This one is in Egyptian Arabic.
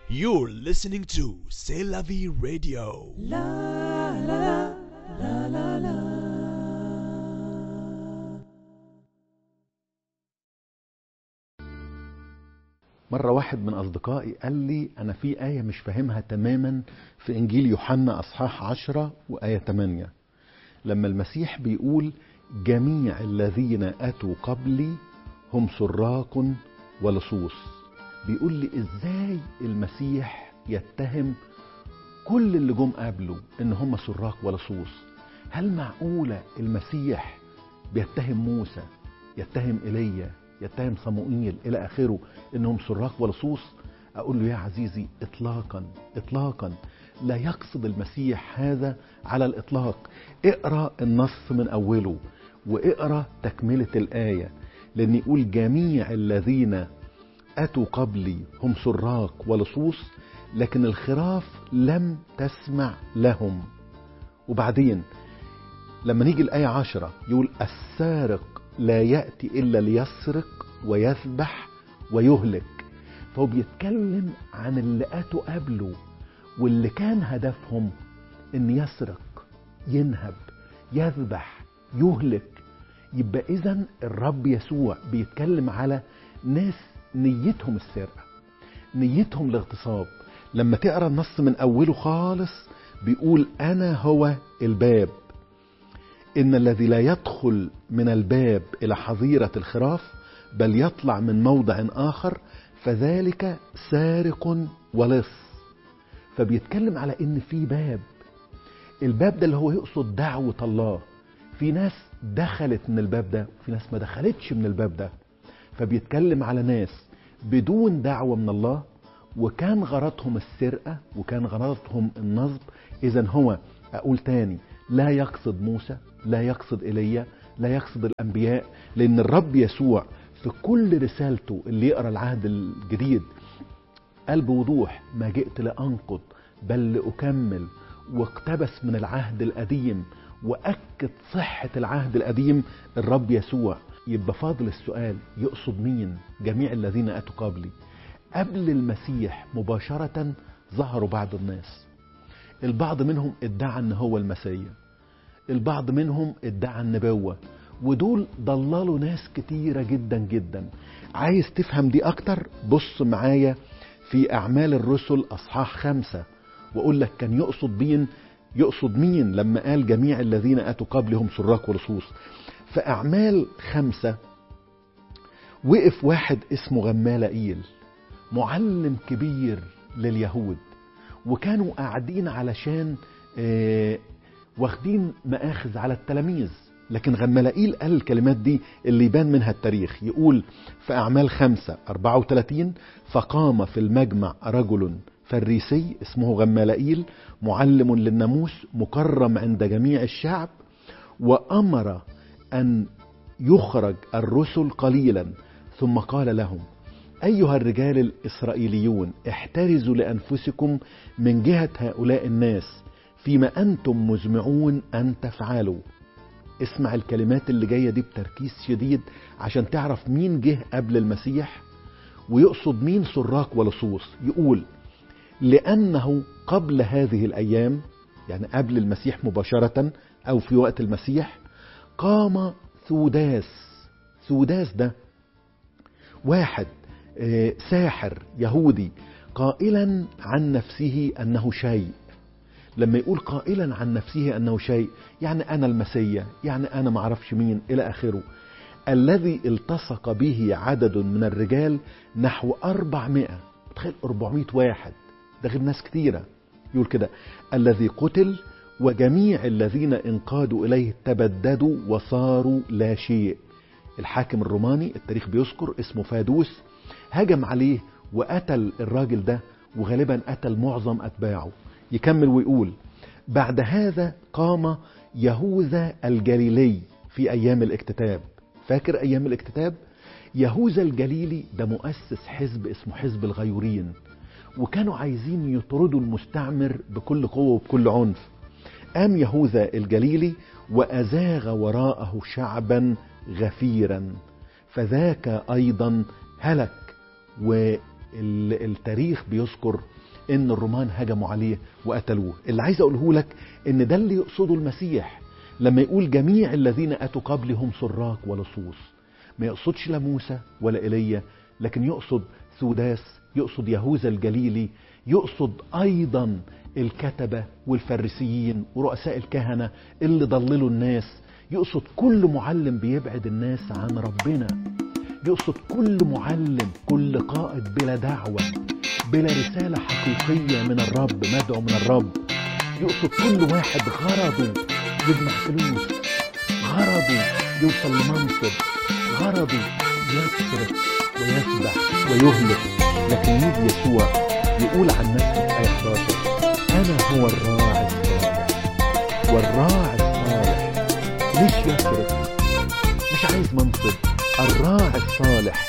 You're listening to C'est la vie radio. مرة واحد من أصدقائي قال لي أنا في آية مش فاهمها تماما في إنجيل يوحنا أصحاح عشرة وآية 8 لما المسيح بيقول جميع الذين أتوا قبلي هم سراق ولصوص بيقول لي إزاي المسيح يتهم كل اللي جم قبله إن هم سراق ولصوص هل معقولة المسيح بيتهم موسى يتهم ايليا يتهم صموئيل الى اخره انهم سراق ولصوص اقول له يا عزيزي اطلاقا اطلاقا لا يقصد المسيح هذا على الاطلاق اقرا النص من اوله واقرا تكمله الايه لان يقول جميع الذين اتوا قبلي هم سراق ولصوص لكن الخراف لم تسمع لهم وبعدين لما نيجي الآية عشرة يقول السارق لا يأتي إلا ليسرق ويذبح ويهلك فهو بيتكلم عن اللي أتوا قبله واللي كان هدفهم إن يسرق ينهب يذبح يهلك يبقى إذا الرب يسوع بيتكلم على ناس نيتهم السرقة نيتهم الاغتصاب لما تقرا النص من أوله خالص بيقول أنا هو الباب إن الذي لا يدخل من الباب إلى حظيرة الخراف بل يطلع من موضع آخر فذلك سارق ولص فبيتكلم على إن في باب الباب ده اللي هو يقصد دعوة الله في ناس دخلت من الباب ده وفي ناس ما دخلتش من الباب ده فبيتكلم على ناس بدون دعوة من الله وكان غرضهم السرقة وكان غرضهم النصب إذا هو أقول تاني لا يقصد موسى لا يقصد ايليا لا يقصد الانبياء لان الرب يسوع في كل رسالته اللي يقرا العهد الجديد قال بوضوح ما جئت لانقض بل لاكمل واقتبس من العهد القديم واكد صحه العهد القديم الرب يسوع يبقى فاضل السؤال يقصد مين جميع الذين اتوا قبلي قبل المسيح مباشره ظهروا بعض الناس البعض منهم ادعى ان هو المسيح البعض منهم ادعى النبوة ودول ضللوا ناس كتيرة جدا جدا عايز تفهم دي اكتر بص معايا في اعمال الرسل اصحاح خمسة واقول لك كان يقصد مين يقصد مين لما قال جميع الذين اتوا قبلهم سراق ولصوص في اعمال خمسة وقف واحد اسمه غمالائيل معلم كبير لليهود وكانوا قاعدين علشان آه واخدين مآخذ على التلاميذ لكن غملائيل قال الكلمات دي اللي يبان منها التاريخ يقول في أعمال خمسة 34 فقام في المجمع رجل فريسي اسمه غملائيل معلم للناموس مكرم عند جميع الشعب وأمر أن يخرج الرسل قليلا ثم قال لهم أيها الرجال الإسرائيليون احترزوا لأنفسكم من جهة هؤلاء الناس فيما أنتم مزمعون أن تفعلوا اسمع الكلمات اللي جاية دي بتركيز شديد عشان تعرف مين جه قبل المسيح ويقصد مين سراق ولصوص يقول لأنه قبل هذه الأيام يعني قبل المسيح مباشرة أو في وقت المسيح قام ثوداس ثوداس ده واحد ساحر يهودي قائلا عن نفسه أنه شيء لما يقول قائلا عن نفسه أنه شيء يعني أنا المسيا يعني أنا معرفش مين إلى آخره الذي التصق به عدد من الرجال نحو أربعمائة تخيل أربعمائة واحد ده غير ناس كتيرة يقول كده الذي قتل وجميع الذين انقادوا إليه تبددوا وصاروا لا شيء الحاكم الروماني التاريخ بيذكر اسمه فادوس هجم عليه وقتل الراجل ده وغالبا قتل معظم أتباعه يكمل ويقول بعد هذا قام يهوذا الجليلي في أيام الاكتتاب فاكر أيام الاكتتاب يهوذا الجليلي ده مؤسس حزب اسمه حزب الغيورين وكانوا عايزين يطردوا المستعمر بكل قوة وبكل عنف قام يهوذا الجليلي وأزاغ وراءه شعبا غفيرا فذاك أيضا هلك ال- التاريخ بيذكر ان الرومان هجموا عليه وقتلوه اللي عايز اقوله لك ان ده اللي يقصده المسيح لما يقول جميع الذين اتوا قبلهم سراق ولصوص ما يقصدش لا موسى ولا ايليا لكن يقصد سوداس يقصد يهوذا الجليلي يقصد ايضا الكتبه والفريسيين ورؤساء الكهنه اللي ضللوا الناس يقصد كل معلم بيبعد الناس عن ربنا يقصد كل معلم كل قائد بلا دعوه بلا رساله حقيقيه من الرب مدعو من الرب يقصد كل واحد غرضه يجمع فلوس غرضه يوصل لمنصب غرضه يسرق ويسبح ويهلك لكن يجي يسوع يقول عن نفسه في آية 11 أنا هو الراعي الصالح والراعي الصالح مش يسرق مش عايز منصب الراعي الصالح